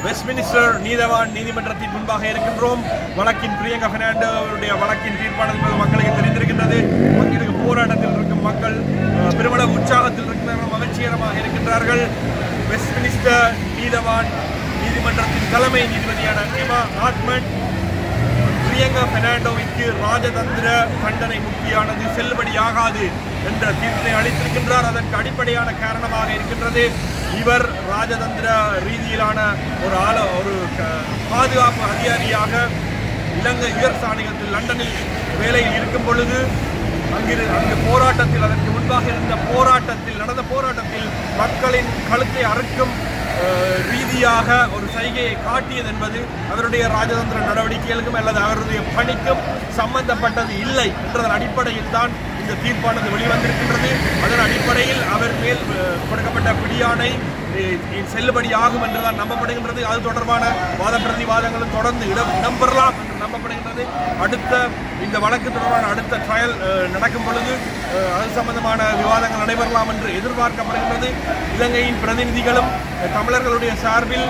Westminster நீதவான் நீதிமன்றத்தின் முன்பாக இருக்கின்றோம் வழக்கின் பிரியங்கா பெர்னாண்டோவுடைய வழக்கின் தீர்ப்பானது என்பது மக்களுக்கு தெரிந்திருக்கின்றது மக்களுக்கு போராட்டத்தில் இருக்கும் மக்கள் அஹ், பெருமளவு உற்சாகத்தில் இருக்கிறார்கள் மகிழ்ச்சிகரமாக இருக்கின்றார்கள் வெஸ்ட்மினிஸ்டர் நீதவான் நீதிமன்றத்தின் தலைமை நீதிபதியான எமா ஆட்மன் பிரியங்கா பெர்னாண்டோவிற்கு ராஜதந்திர தண்டனை முக்கியானது செல்லுபடியாகாது என்ற தீர்ப்பினை அளித்திருக்கின்றார் அதற்கு அடிப்படையான காரணமாக இருக்கின்றது இவர் ராஜதந்திர ரீதியிலான ஒரு ஆள ஒரு க- பாதுகாப்பு அதிகாரியாக இலங்கை உயர் சாணிகத்தில் லண்டனில் வேலையில் இருக்கும் பொழுது அங்கிரு அங்கு போராட்டத்தில் அதற்கு முன்பாக இருந்த போராட்டத்தில் நடந்த போராட்டத்தில் மக்களின் கழுத்தை அறுக்கும் அஹ், ரீதியாக ஒரு சைகையை காட்டியது என்பது அவருடைய ராஜதந்திர நடவடிக்கைகளுக்கும் அல்லது அவருடைய பணிக்கும் சம்பந்தப்பட்டது இல்லை என்றதன் அடிப்படையில் தான் இந்த தீர்ப்பானது வெளிவந்திருக்கின்றது அதன் அடிப்படையில் அவர் மேல் அஹ், கொடுக்கப்பட்ட பிடியாணை அஹ், செல்லுபடியாகும் என்றுதான் நம்பப்படுகின்றது அது தொடர்பான வாத பிரதிவாதங்களும் தொடர்ந்து இடம் இடம்பெறலாம் என்று நம்பப்படுகின்றது அடுத்த இந்த வழக்கு தொடர்பான அடுத்த ட்ரையல் நடக்கும் பொழுது அஹ், அது சம்பந்தமான விவாதங்கள் நடைபெறலாம் என்று எதிர்பார்க்கப்படுகின்றது இலங்கையின் பிரதிநிதிகளும் அஹ், தமிழர்களுடைய சார்பில்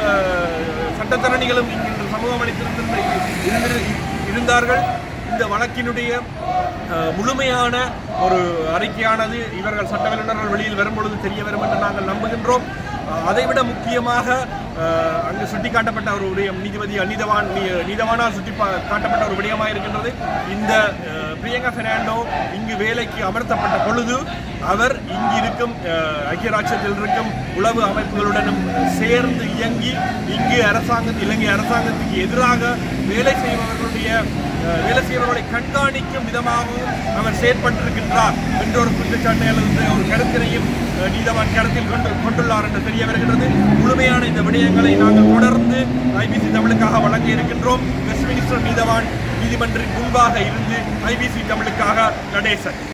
அஹ், சட்டத்தரணிகளும் இங்கு இன்று சமூகம் அளித்திருந்த இருந்து- இருந்தார்கள் இந்த வழக்கினுடைய அஹ், முழுமையான ஒரு அறிக்கையானது இவர்கள் சட்ட வல்லுநர்கள் வெளியில் வரும்பொழுது தெரிய வரும் என்று நாங்கள் நம்புகின்றோம் அஹ், அதைவிட முக்கியமாக அஹ், அங்கு சுட்டிக்காட்டப்பட்ட ஒரு விடயம் நீதிபதி நீதவான் நீ- நீதவானால் சுட்டி பா- காட்டப்பட்ட ஒரு விடயமாக இருக்கின்றது இந்த அஹ், பிரியங்கா பெர்னாண்டோ இங்கு வேலைக்கு அமர்த்தப்பட்ட பொழுது அவர் இங்கு இருக்கும் அஹ், ஐக்கிய ராஜ்யத்தில் இருக்கும் உளவு அமைப்புகளுடனும் சேர்ந்து இயங்கி இங்கு அரசாங்கத்தில் இலங்கை அரசாங்கத்துக்கு எதிராக வேலை செய்பவர்களுடைய அஹ், வேலை செய்பவர்களை கண்காணிக்கும் விதமாகவும் அவர் செயற்பட்டிருக்கின்றார் என்ற ஒரு குற்றச்சாட்டை அல்லது ஒரு கருத்தினையும் அஹ், நீதவான் கருத்தில் கொண்டு கொண்டுள்ளார் என்று தெரிய வருகின்றது முழுமையான இந்த விடயங்களை நாங்கள் தொடர்ந்து ஐபிசி தமிழுக்காக வழங்க இருக்கின்றோம் வெஸ்ட்மினிஸ்டர் நீதவான் நீதிமன்றின் முன்பாக இருந்து ஐபிசி தமிழுக்காக நடேசன்